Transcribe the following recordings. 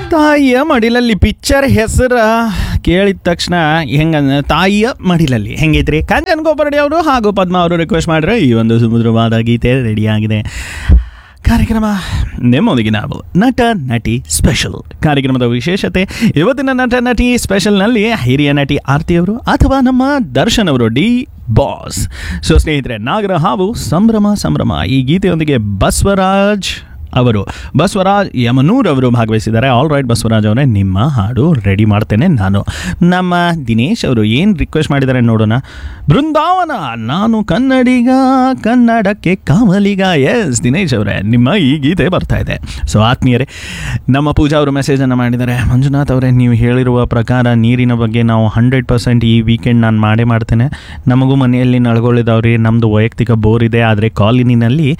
ತಾಯಿಯ ಮಡಿಲಲ್ಲಿ ಪಿಕ್ಚರ್ ಹೆಸರ ಕೇಳಿದ ತಕ್ಷಣ ಹೆಂಗ ತಾಯಿಯ ಮಡಿಲಲ್ಲಿ ಹೆಂಗೈತ್ರಿ ಕಾಂಚನ್ ಗೋಪರಡಿ ಅವರು ಹಾಗೂ ಪದ್ಮ ಅವರು ರಿಕ್ವೆಸ್ಟ್ ಮಾಡ್ರೆ ಈ ಒಂದು ಸುಮಧುರವಾದ ಗೀತೆ ರೆಡಿಯಾಗಿದೆ ಕಾರ್ಯಕ್ರಮ ನಿಮ್ಮೊಂದಿಗೆ ನಾವು ನಟ ನಟಿ ಸ್ಪೆಷಲ್ ಕಾರ್ಯಕ್ರಮದ ವಿಶೇಷತೆ ಇವತ್ತಿನ ನಟ ನಟಿ ಸ್ಪೆಷಲ್ನಲ್ಲಿ ಹಿರಿಯ ನಟಿ ಆರ್ತಿ ಅವರು ಅಥವಾ ನಮ್ಮ ದರ್ಶನ್ ಅವರು ಡಿ ಬಾಸ್ ಸೊ ಸ್ನೇಹಿತರೆ ನಾಗರ ಹಾವು ಸಂಭ್ರಮ ಸಂಭ್ರಮ ಈ ಗೀತೆಯೊಂದಿಗೆ ಬಸವರಾಜ್ ಅವರು ಬಸವರಾಜ್ ಯಮನೂರ್ ಅವರು ಭಾಗವಹಿಸಿದ್ದಾರೆ ಆಲ್ ರೈಟ್ ಬಸವರಾಜ್ ಅವರೇ ನಿಮ್ಮ ಹಾಡು ರೆಡಿ ಮಾಡ್ತೇನೆ ನಾನು ನಮ್ಮ ದಿನೇಶ್ ಅವರು ಏನು ರಿಕ್ವೆಸ್ಟ್ ಮಾಡಿದ್ದಾರೆ ನೋಡೋಣ ಬೃಂದಾವನ ನಾನು ಕನ್ನಡಿಗ ಕನ್ನಡಕ್ಕೆ ಕಾಮಲಿಗ ಎಸ್ ದಿನೇಶ್ ಅವರೇ ನಿಮ್ಮ ಈ ಗೀತೆ ಬರ್ತಾ ಇದೆ ಸೊ ಆತ್ಮೀಯರೇ ನಮ್ಮ ಪೂಜಾ ಅವರು ಮೆಸೇಜನ್ನು ಮಾಡಿದ್ದಾರೆ ಮಂಜುನಾಥ್ ಅವರೇ ನೀವು ಹೇಳಿರುವ ಪ್ರಕಾರ ನೀರಿನ ಬಗ್ಗೆ ನಾವು ಹಂಡ್ರೆಡ್ ಪರ್ಸೆಂಟ್ ಈ ವೀಕೆಂಡ್ ನಾನು ಮಾಡೇ ಮಾಡ್ತೇನೆ ನಮಗೂ ಮನೆಯಲ್ಲಿ ನಳ್ಗಳಿದಾವ್ರಿ ನಮ್ಮದು ವೈಯಕ್ತಿಕ ಬೋರ್ ಇದೆ ಆದರೆ ಕಾಲೋನಿನಲ್ಲಿ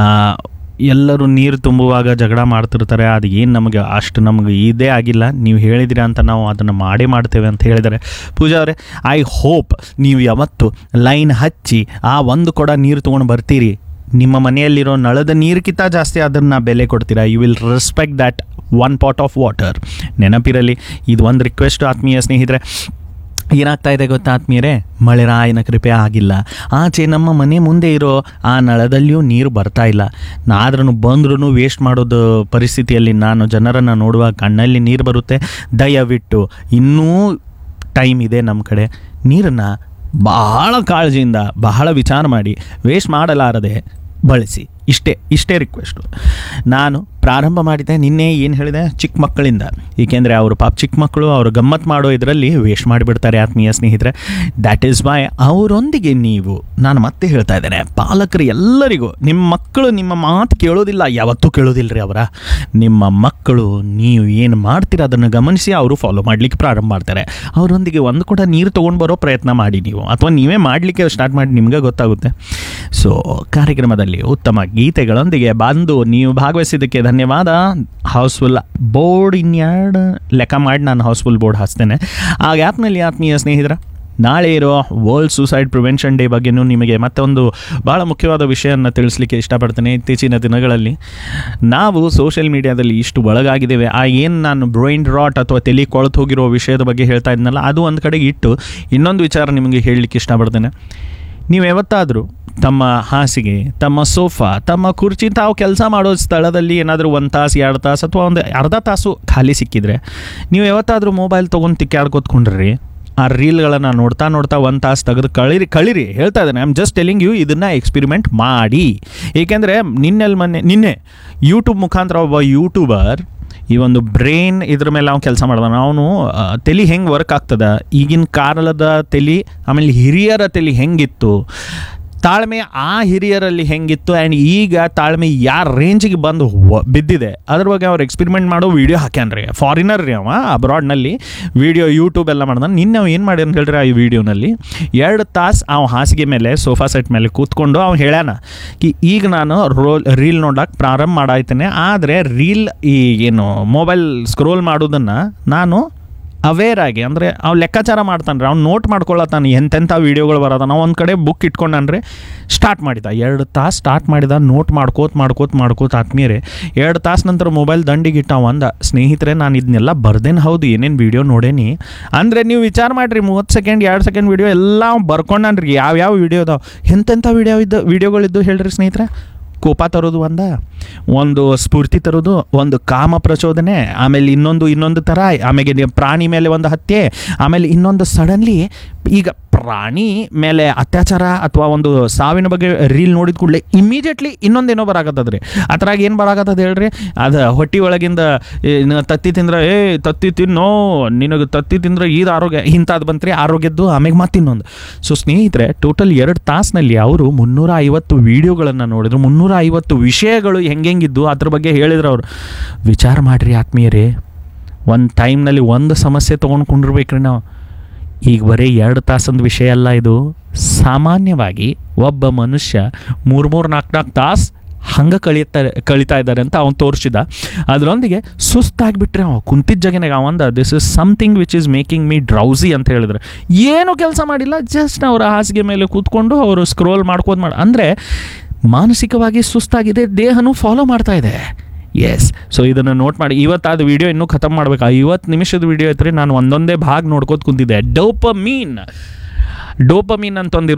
ಎಲ್ಲರೂ ನೀರು ತುಂಬುವಾಗ ಜಗಳ ಮಾಡ್ತಿರ್ತಾರೆ ಅದು ಏನು ನಮಗೆ ಅಷ್ಟು ನಮಗೆ ಇದೇ ಆಗಿಲ್ಲ ನೀವು ಹೇಳಿದಿರ ಅಂತ ನಾವು ಅದನ್ನು ಮಾಡೇ ಮಾಡ್ತೇವೆ ಅಂತ ಹೇಳಿದ್ದಾರೆ ಪೂಜಾ ಅವರೇ ಐ ಹೋಪ್ ನೀವು ಯಾವತ್ತು ಲೈನ್ ಹಚ್ಚಿ ಆ ಒಂದು ಕೊಡ ನೀರು ತೊಗೊಂಡು ಬರ್ತೀರಿ ನಿಮ್ಮ ಮನೆಯಲ್ಲಿರೋ ನಳದ ನೀರಿಗಿಂತ ಜಾಸ್ತಿ ಅದನ್ನು ಬೆಲೆ ಕೊಡ್ತೀರಾ you will respect that one pot of water ನೆನಪಿರಲಿ ಇದು ಒಂದು ರಿಕ್ವೆಸ್ಟ್ ಆತ್ಮೀಯ ಸ್ನೇಹಿತರೆ ಏನಾಗ್ತಾ ಇದೆ ಗೊತ್ತಾ ಆತ್ಮೀಯರೇ ಮಳೆರಾಯನ ಕೃಪೆ ಆಗಿಲ್ಲ ಆಚೆ ನಮ್ಮ ಮನೆ ಮುಂದೆ ಇರೋ ಆ ನಳದಲ್ಲಿಯೂ ನೀರು ಬರ್ತಾ ಇಲ್ಲ ಆದ್ರೂ ಬಂದ್ರೂ ವೇಸ್ಟ್ ಮಾಡೋದು ಪರಿಸ್ಥಿತಿಯಲ್ಲಿ ನಾನು ಜನರನ್ನು ನೋಡುವ ಕಣ್ಣಲ್ಲಿ ನೀರು ಬರುತ್ತೆ ದಯವಿಟ್ಟು ಇನ್ನೂ ಟೈಮ್ ಇದೆ ನಮ್ಮ ಕಡೆ ನೀರನ್ನು ಬಹಳ ಕಾಳಜಿಯಿಂದ ಬಹಳ ವಿಚಾರ ಮಾಡಿ ವೇಸ್ಟ್ ಮಾಡಲಾರದೆ ಬಳಸಿ ಇಷ್ಟೇ ಇಷ್ಟೇ ರಿಕ್ವೆಸ್ಟು ನಾನು ಪ್ರಾರಂಭ ಮಾಡಿದೆ ನಿನ್ನೆ ಏನು ಹೇಳಿದೆ ಚಿಕ್ಕ ಮಕ್ಕಳಿಂದ ಏಕೆಂದರೆ ಅವರು ಪಾಪ ಚಿಕ್ಕ ಮಕ್ಕಳು ಅವರು ಗಮ್ಮತ್ತು ಮಾಡೋ ಇದರಲ್ಲಿ ವೇಸ್ಟ್ ಮಾಡಿಬಿಡ್ತಾರೆ ಆತ್ಮೀಯ ಸ್ನೇಹಿತರೆ ದ್ಯಾಟ್ ಈಸ್ ವೈ ಅವರೊಂದಿಗೆ ನೀವು ನಾನು ಮತ್ತೆ ಹೇಳ್ತಾ ಇದ್ದೇನೆ ಪಾಲಕರು ಎಲ್ಲರಿಗೂ ನಿಮ್ಮ ಮಕ್ಕಳು ನಿಮ್ಮ ಮಾತು ಕೇಳೋದಿಲ್ಲ ಯಾವತ್ತೂ ಕೇಳೋದಿಲ್ಲ ರೀ ಅವರ ನಿಮ್ಮ ಮಕ್ಕಳು ನೀವು ಏನು ಮಾಡ್ತೀರ ಅದನ್ನು ಗಮನಿಸಿ ಅವರು ಫಾಲೋ ಮಾಡಲಿಕ್ಕೆ ಪ್ರಾರಂಭ ಮಾಡ್ತಾರೆ ಅವರೊಂದಿಗೆ ಒಂದು ಕೂಡ ನೀರು ತೊಗೊಂಡು ಬರೋ ಪ್ರಯತ್ನ ಮಾಡಿ ನೀವು ಅಥವಾ ನೀವೇ ಮಾಡಲಿಕ್ಕೆ ಸ್ಟಾರ್ಟ್ ಮಾಡಿ ನಿಮಗೆ ಗೊತ್ತಾಗುತ್ತೆ ಸೊ ಕಾರ್ಯಕ್ರಮದಲ್ಲಿ ಉತ್ತಮ ಗೀತೆಗಳೊಂದಿಗೆ ಬಂದು ನೀವು ಭಾಗವಹಿಸಿದ್ದಕ್ಕೆ ಧನ್ಯವಾದ ಹೌಸ್ಫುಲ್ ಬೋರ್ಡ್ ಇನ್ಯಾರ್ಡ್ ಲೆಕ್ಕ ಮಾಡಿ ನಾನು ಹೌಸ್ಫುಲ್ ಬೋರ್ಡ್ ಹಾಕ್ತೇನೆ ಆ ಗ್ಯಾಪ್ನಲ್ಲಿ ಆತ್ಮೀಯ ಸ್ನೇಹಿತರ ನಾಳೆ ಇರೋ ವರ್ಲ್ಡ್ ಸೂಸೈಡ್ ಪ್ರಿವೆನ್ಷನ್ ಡೇ ಬಗ್ಗೆನೂ ನಿಮಗೆ ಮತ್ತೊಂದು ಭಾಳ ಮುಖ್ಯವಾದ ವಿಷಯವನ್ನು ತಿಳಿಸ್ಲಿಕ್ಕೆ ಇಷ್ಟಪಡ್ತೇನೆ ಇತ್ತೀಚಿನ ದಿನಗಳಲ್ಲಿ ನಾವು ಸೋಷಿಯಲ್ ಮೀಡಿಯಾದಲ್ಲಿ ಇಷ್ಟು ಒಳಗಾಗಿದ್ದೇವೆ ಆ ಏನು ನಾನು ಬ್ರೈನ್ ರಾಟ್ ಅಥವಾ ತಲೆ ಕೊಳತು ಹೋಗಿರೋ ವಿಷಯದ ಬಗ್ಗೆ ಹೇಳ್ತಾ ಇದ್ನಲ್ಲ ಅದು ಒಂದು ಕಡೆಗೆ ಇಟ್ಟು ಇನ್ನೊಂದು ವಿಚಾರ ನಿಮಗೆ ಹೇಳಲಿಕ್ಕೆ ಇಷ್ಟಪಡ್ತೇನೆ ನೀವು ಯಾವತ್ತಾದರೂ ತಮ್ಮ ಹಾಸಿಗೆ ತಮ್ಮ ಸೋಫಾ ತಮ್ಮ ಕುರ್ಚಿ ತಾವು ಕೆಲಸ ಮಾಡೋ ಸ್ಥಳದಲ್ಲಿ ಏನಾದರೂ ಒಂದು ತಾಸು ಎರಡು ತಾಸು ಅಥವಾ ಒಂದು ಅರ್ಧ ತಾಸು ಖಾಲಿ ಸಿಕ್ಕಿದ್ರೆ ನೀವು ಯಾವತ್ತಾದರೂ ಮೊಬೈಲ್ ತೊಗೊಂಡು ತಿಕ್ಕಾಡ್ಕೊತ್ಕೊಂಡ್ರಿ ಆ ರೀಲ್ಗಳನ್ನು ನೋಡ್ತಾ ನೋಡ್ತಾ ಒಂದು ತಾಸು ತೆಗೆದು ಕಳಿರಿ ಕಳಿರಿ ಹೇಳ್ತಾ ಇದ್ದಾನೆ I am just telling you ಇದನ್ನು ಎಕ್ಸ್ಪಿರಿಮೆಂಟ್ ಮಾಡಿ ಏಕೆಂದರೆ ನಿನ್ನೆಲ್ಲಿ ಮೊನ್ನೆ ನಿನ್ನೆ ಯೂಟ್ಯೂಬ್ ಮುಖಾಂತರ ಒಬ್ಬ ಯೂಟ್ಯೂಬರ್ ಈ ಒಂದು ಬ್ರೈನ್ ಇದ್ರ ಮೇಲೆ ಅವ್ನು ಕೆಲಸ ಮಾಡ್ದ ಅವನು ತಲೆ ಹೆಂಗೆ ವರ್ಕ್ ಆಗ್ತದ ಈಗಿನ ಕಾಲದ ತಲೆ ಆಮೇಲೆ ಹಿರಿಯರ ತಲೆ ಹೆಂಗಿತ್ತು ತಾಳ್ಮೆ ಆ ಹಿರಿಯರಲ್ಲಿ ಹೆಂಗಿತ್ತು ಆ್ಯಂಡ್ ಈಗ ತಾಳ್ಮೆ ಯಾರ ರೇಂಜಿಗೆ ಬಂದು ವ- ಬಿದ್ದಿದೆ ಅದ್ರ ಬಗ್ಗೆ ಅವ್ರು ಎಕ್ಸ್ಪೆರಿಮೆಂಟ್ ಮಾಡೋ ವೀಡಿಯೋ ಹಾಕ್ಯಾನ್ರಿ ಫಾರಿನರ್ ರೀ ಅವ ಅಬ್ರಾಡ್ನಲ್ಲಿ ವೀಡಿಯೋ ಯೂಟ್ಯೂಬ್ ಎಲ್ಲ ಮಾಡ್ದ ನಿನ್ನೆ ಅವ ಏನು ಮಾಡ್ಯಾನ ಹೇಳ್ರಿ ಆ ವಿಡಿಯೋನಲ್ಲಿ ಎರಡು ತಾಸು ಅವ ಹಾಸಿಗೆ ಮೇಲೆ ಸೋಫಾ ಸೆಟ್ ಮೇಲೆ ಕೂತ್ಕೊಂಡು ಅವ್ನು ಹೇಳ್ಯಾನ ಕಿ ಈಗ ನಾನು ರೋಲ್ ರೀಲ್ ನೋಡಕ್ಕೆ ಪ್ರಾರಂಭ ಮಾಡಾಯ್ತೇನೆ ಆದರೆ ರೀಲ್ ಈ ಏನು ಮೊಬೈಲ್ ಸ್ಕ್ರೋಲ್ ಮಾಡೋದನ್ನು ನಾನು ಅವೇರ್ ಆಗಿ ಅಂದರೆ ಅವ್ನು ಲೆಕ್ಕಾಚಾರ ಮಾಡ್ತಾನೆ ರೀ ಅವ್ನು ನೋಟ್ ಮಾಡ್ಕೊಳತ್ತಾನೆ ಎಂತೆಂಥ ವೀಡಿಯೋಗಳು ಬರೋದ ನಾವು ಒಂದು ಕಡೆ ಬುಕ್ ಇಟ್ಕೊಂಡನ್ರಿ ಸ್ಟಾರ್ಟ್ ಮಾಡಿದ ಎರಡು ತಾಸು ಸ್ಟಾರ್ಟ್ ಮಾಡಿದ ನೋಟ್ ಮಾಡ್ಕೋತ ಮಾಡ್ಕೋತ ಮಾಡ್ಕೋತ ಆತ್ಮೀಯರೇ ಎರಡು ತಾಸು ನಂತರ ಮೊಬೈಲ್ ದಂಡಿಗೆ ಇಟ್ಟ ಅಂದ ಸ್ನೇಹಿತರೆ ನಾನು ಇದನ್ನೆಲ್ಲ ಬರ್ದೇನು ಹೌದು ಏನೇನು ವೀಡಿಯೋ ನೋಡೇನಿ ಅಂದರೆ ನೀವು ವಿಚಾರ ಮಾಡಿರಿ ಮೂವತ್ತು ಸೆಕೆಂಡ್ ಎರಡು ಸೆಕೆಂಡ್ ವೀಡಿಯೋ ಎಲ್ಲ ಬರ್ಕೊಂಡನ್ರಿ ಯಾವ್ಯಾವ ವೀಡಿಯೋ ಅದಾವೆ ಎಂತೆಂಥ ವೀಡಿಯೋ ಇದ್ದು ವೀಡಿಯೋಗಳಿದ್ದು ಹೇಳ್ರಿ ಸ್ನೇಹಿತರೆ ಕೋಪ ತರೋದು ಒಂದ ಒಂದು ಸ್ಫೂರ್ತಿ ತರೋದು ಒಂದು ಕಾಮ ಪ್ರಚೋದನೆ ಆಮೇಲೆ ಇನ್ನೊಂದು ಇನ್ನೊಂದು ಥರ ಆಮೇಲೆ ನೀವು ಪ್ರಾಣಿ ಮೇಲೆ ಒಂದು ಹತ್ಯೆ ಆಮೇಲೆ ಇನ್ನೊಂದು ಸಡನ್ಲಿ ಈಗ ಪ್ರಾಣಿ ಮೇಲೆ ಅತ್ಯಾಚಾರ ಅಥವಾ ಒಂದು ಸಾವಿನ ಬಗ್ಗೆ ರೀಲ್ ನೋಡಿದ ಕೂಡಲೇ ಇಮಿಡಿಯೇಟ್ಲಿ ಇನ್ನೊಂದೇನೋ ಬರಾಕತ್ತದ ರೀ ಅದ್ರಾಗ ಏನು ಬರಾಕತ್ತದ ಹೇಳ್ರಿ ಅದು ಹೊಟ್ಟಿ ಒಳಗಿಂದ ಏನ್ ತತ್ತಿ ತಿಂದ್ರೆ ಏ ತತ್ತಿ ತಿನ್ನೋ ನಿನಗೆ ತತ್ತಿ ತಿಂದ್ರೆ ಇದು ಆರೋಗ್ಯ ಇಂಥದ್ದು ಬಂತ್ರಿ ಆರೋಗ್ಯದ್ದು ಆಮೇಲೆ ಮತ್ತೆ ಇನ್ನೊಂದು ಸೊ ಸ್ನೇಹಿತರೆ ಟೋಟಲ್ ಎರಡು ತಾಸಿನಲ್ಲಿ ಅವರು ಮುನ್ನೂರ ಐವತ್ತು ವೀಡಿಯೋಗಳನ್ನು ನೋಡಿದ್ರು ಮುನ್ನೂರ ಐವತ್ತು ವಿಷಯಗಳು ಹೆಂಗೆಂಗಿದ್ದು ಅದ್ರ ಬಗ್ಗೆ ಹೇಳಿದ್ರು ಅವರು ವಿಚಾರ ಮಾಡಿರಿ ಆತ್ಮೀಯರೇ ಒಂದು ಟೈಮ್ನಲ್ಲಿ ಒಂದು ಸಮಸ್ಯೆ ತೊಗೊಂಡು ಕುಂಡಿರ್ಬೇಕ್ರಿ ನಾವು ಈಗ ಬರೀ ಎರಡು ತಾಸಂದು ವಿಷಯ ಅಲ್ಲ ಇದು ಸಾಮಾನ್ಯವಾಗಿ ಒಬ್ಬ ಮನುಷ್ಯ ಮೂರು ಮೂರು ನಾಲ್ಕು ನಾಲ್ಕು ತಾಸು ಹಂಗೆ ಕಳೀತಾರೆ ಕಳೀತಾ ಇದ್ದಾರೆ ಅಂತ ಅವ್ನು ತೋರಿಸಿದ ಅದರೊಂದಿಗೆ ಸುಸ್ತಾಗಿಬಿಟ್ರೆ ಅವ ಕುಂತಿದ್ದ ಜಗನಾಗ ಅವಂದ this is something which is making me drowsy ಅಂತ ಹೇಳಿದ್ರೆ ಏನು ಕೆಲಸ ಮಾಡಿಲ್ಲ ಜಸ್ಟ್ ಅವರ ಹಾಸಿಗೆ ಮೇಲೆ ಕೂತ್ಕೊಂಡು ಅವರು ಸ್ಕ್ರೋಲ್ ಮಾಡ್ಕೋದು ಮಾಡಿ ಅಂದರೆ ಮಾನಸಿಕವಾಗಿ ಸುಸ್ತಾಗಿದೆ ದೇಹನೂ ಫಾಲೋ ಮಾಡ್ತಾ ಇದೆ ಎಸ್ ಸೊ ಇದನ್ನು ನೋಟ್ ಮಾಡಿ ಇವತ್ತು ಅದು ವಿಡಿಯೋ ಇನ್ನೂ ಖತಮ್ ಮಾಡ್ಬೇಕು ಐವತ್ತು ನಿಮಿಷದ ವಿಡಿಯೋ ಐತ್ರಿ ನಾನು ಒಂದೊಂದೇ ಭಾಗ ನೋಡ್ಕೋತ ಕುಂತಿದ್ದೆ ಡೋಪಮೀನ್ ಡೋಪಮೀನ್ ಅಂತ ಒಂದು